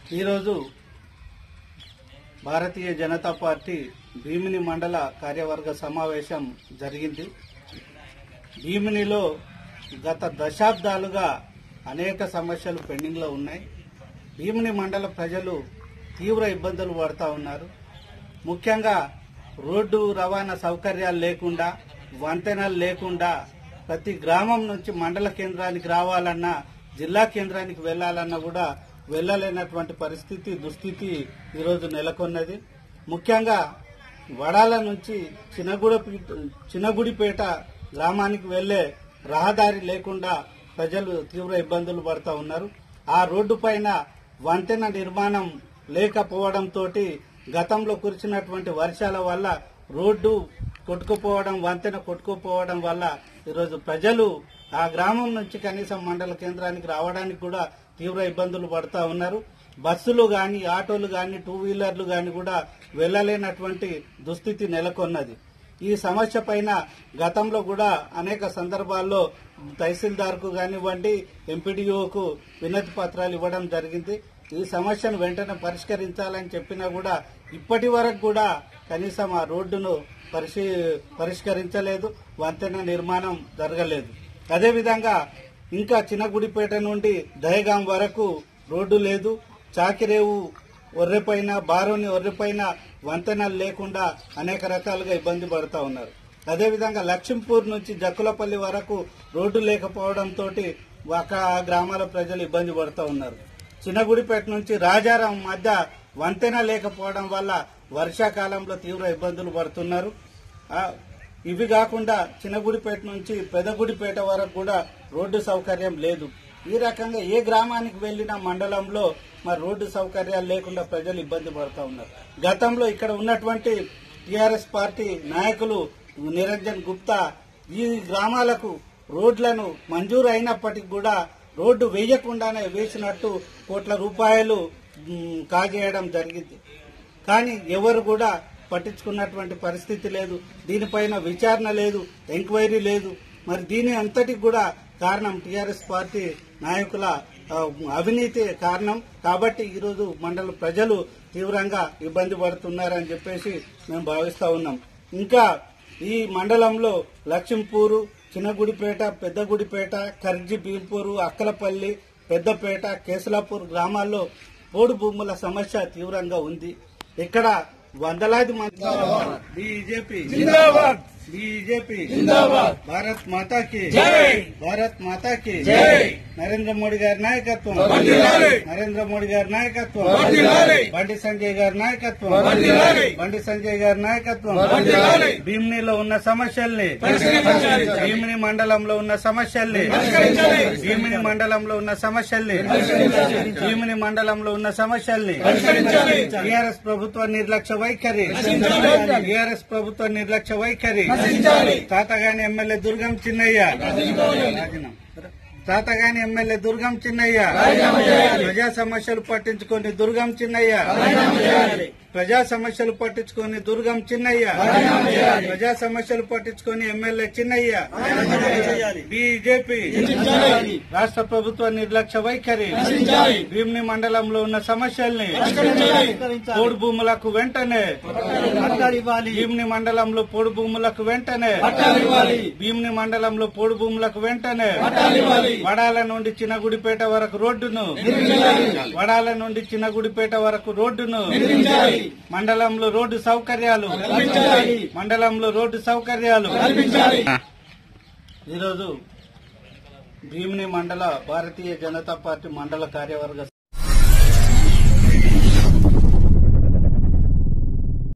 ఈరోజు భారతీయ జనతా పార్టీ భీమిని మండల కార్యవర్గ సమావేశం జరిగింది భీమినిలో గత దశాబ్దాలుగా అనేక సమస్యలు పెండింగ్లో ఉన్నాయి భీమిని మండల ప్రజలు తీవ్ర ఇబ్బందులు పడుతూ ఉన్నారు ముఖ్యంగా రోడ్డు రవాణా సౌకర్యాలు లేకుండా వంతెనలు లేకుండా ప్రతి గ్రామం నుంచి మండల కేంద్రానికి రావాలన్నా జిల్లా కేంద్రానికి వెళ్లాలన్నా కూడా వెళ్లలేనటువంటి పరిస్థితి దుస్థితి ఈరోజు నెలకొన్నది ముఖ్యంగా వడాల నుంచి చిన్నగూడ చిన్నగుడిపేట గ్రామానికి వెళ్లే రహదారి లేకుండా ప్రజలు తీవ్ర ఇబ్బందులు పడుతూ ఉన్నారు ఆ రోడ్డు పైన వంతెన నిర్మాణం లేకపోవడంతో గతంలో కురిసినటువంటి వర్షాల వల్ల రోడ్డు కొట్టుకుపోవడం వంతెన కొట్టుకుపోవడం వల్ల ఈరోజు ప్రజలు ఆ గ్రామం నుంచి కనీసం మండల కేంద్రానికి రావడానికి కూడా తీవ్ర ఇబ్బందులు పడుతూ ఉన్నారు బస్సులు గాని ఆటోలు గాని టూ వీలర్లు గాని కూడా వెళ్లలేనటువంటి దుస్థితి నెలకొన్నది ఈ సమస్య పైన గతంలో కూడా అనేక సందర్భాల్లో తహసీల్దార్కు కానివ్వండి ఎంపీడీఓకు వినతి పత్రాలు ఇవ్వడం జరిగింది ఈ సమస్యను వెంటనే పరిష్కరించాలని చెప్పినా కూడా ఇప్పటి వరకు కూడా కనీసం ఆ రోడ్డును పరిశీ పరిష్కరించలేదు వంతెన నిర్మాణం జరగలేదు అదేవిధంగా ఇంకా చిన్నగుడిపేట నుండి దహగాం వరకు రోడ్డు లేదు చాకిరేవు ఒర్రెపైన బారోని ఒర్రెపైన వంతెనలు లేకుండా అనేక రకాలుగా ఇబ్బంది పడుతూ ఉన్నారు అదేవిధంగా లక్ష్మీపూర్ నుంచి జక్కులపల్లి వరకు రోడ్డు లేకపోవడంతో ఒక గ్రామాల ప్రజలు ఇబ్బంది పడుతూ ఉన్నారు చిన్నగుడిపేట నుంచి రాజారాం మధ్య వంతెన లేకపోవడం వల్ల వర్షాకాలంలో తీవ్ర ఇబ్బందులు పడుతున్నారు ఆ, ఇవి కాకుండా చిన్నగుడిపేట నుంచి పెదగుడిపేట వరకు కూడా రోడ్డు సౌకర్యం లేదు ఈ రకంగా ఏ గ్రామానికి వెళ్లిన మండలంలో మరి రోడ్డు సౌకర్యాలు లేకుండా ప్రజలు ఇబ్బంది పడుతూ ఉన్నారు గతంలో ఇక్కడ ఉన్నటువంటి టీఆర్ఎస్ పార్టీ నాయకులు నిరంజన్ గుప్తా ఈ గ్రామాలకు రోడ్లను మంజూరు అయినప్పటికీ కూడా రోడ్డు వేయకుండానే వేసినట్టు కోట్ల రూపాయలు మ్, కాజేయడం జరిగింది కానీ ఎవరు కూడా పట్టించుకున్నటువంటి పరిస్థితి లేదు దీనిపైన విచారణ లేదు ఎంక్వైరీ లేదు మరి దీని అంతటికి కూడా కారణం టీఆర్ఎస్ పార్టీ నాయకుల ఆ, అవినీతి కారణం కాబట్టి ఈరోజు మండల ప్రజలు తీవ్రంగా ఇబ్బంది పడుతున్నారని చెప్పేసి మేము భావిస్తా ఉన్నాం ఇంకా ఈ మండలంలో లక్ష్మీపూరు చిన్నగుడిపేట పెద్దగుడిపేట కర్జి భీంపూరు అక్కలపల్లి పెద్దపేట కేసులాపూర్ గ్రామాల్లో పోడు భూముల సమస్య తీవ్రంగా ఉంది ఇక్కడ వందలాది మంది బీజేపీ जिंदाबाद బీజేపీ जिंदाबाद భారత్ మాతాకి జై భారత్ మాతాకి జై నరేంద్ర మోడీ గారి నాయకత్వం వర్ధిల్లాలి. నరేంద్ర మోడీ గారి నాయకత్వం వర్ధిల్లాలి. బండి సంజయ్ గారి నాయకత్వం వర్ధిల్లాలి. బండి సంజయ్ గారి నాయకత్వం వర్ధిల్లాలి. భీమినిలో ఉన్న సమస్యల్ని పరిష్కరించాలి. భీమిని మండలంలో ఉన్న సమస్యల్ని పరిష్కరించాలి. భీమిని మండలంలో ఉన్న సమస్యల్ని భీమిని మండలంలో ఉన్న సమస్యల్ని పరిష్కరించాలి. టీఆర్ఎస్ ప్రభుత్వ నిర్లక్ష్య వైఖరి నశించాలి. టీఆర్ఎస్ ప్రభుత్వ నిర్లక్ష్య వైఖరి నశించాలి. తాతగాని ఎమ్మెల్యే దుర్గం చిన్నయ్య రాజీనామా. తాతగాని ఎమ్మెల్యే దుర్గం చిన్నయ్య ప్రజా సమస్యలు పట్టించుకొని దుర్గం చిన్నయ్య ప్రజా సమస్యలు పట్టించుకొని దుర్గం చిన్నయ్య ప్రజా సమస్యలు పట్టించుకొని ఎమ్మెల్యే చిన్నయ్య బీజేపీ రాష్ట్ర ప్రభుత్వ నిర్లక్ష్య వైఖరి నశించాలి. భీమిని మండలంలో ఉన్న సమస్యల్ని పరిష్కరించాలి. పోడు భూములకు వెంటనే భీమిని మండలంలో పోడు భూములకు వెంటనే పట్టాలు ఇవ్వాలి. భీమిని మండలంలో పోడు భూములకు వెంటనే పట్టాలు ఇవ్వాలి. వడాల నుండి చిన్నగుడిపేట వరకు రోడ్డును నిర్మించాలి. వడాల నుండి చిన్నగుడిపేట వరకు రోడ్డును నిర్మించాలి. మండలంలో రోడ్డు సౌకర్యాలు కల్పించాలి. మండలంలో రోడ్డు సౌకర్యాలు కల్పించాలి. ఈరోజు భీమిని మండల భారతీయ జనతా పార్టీ మండల కార్యవర్గ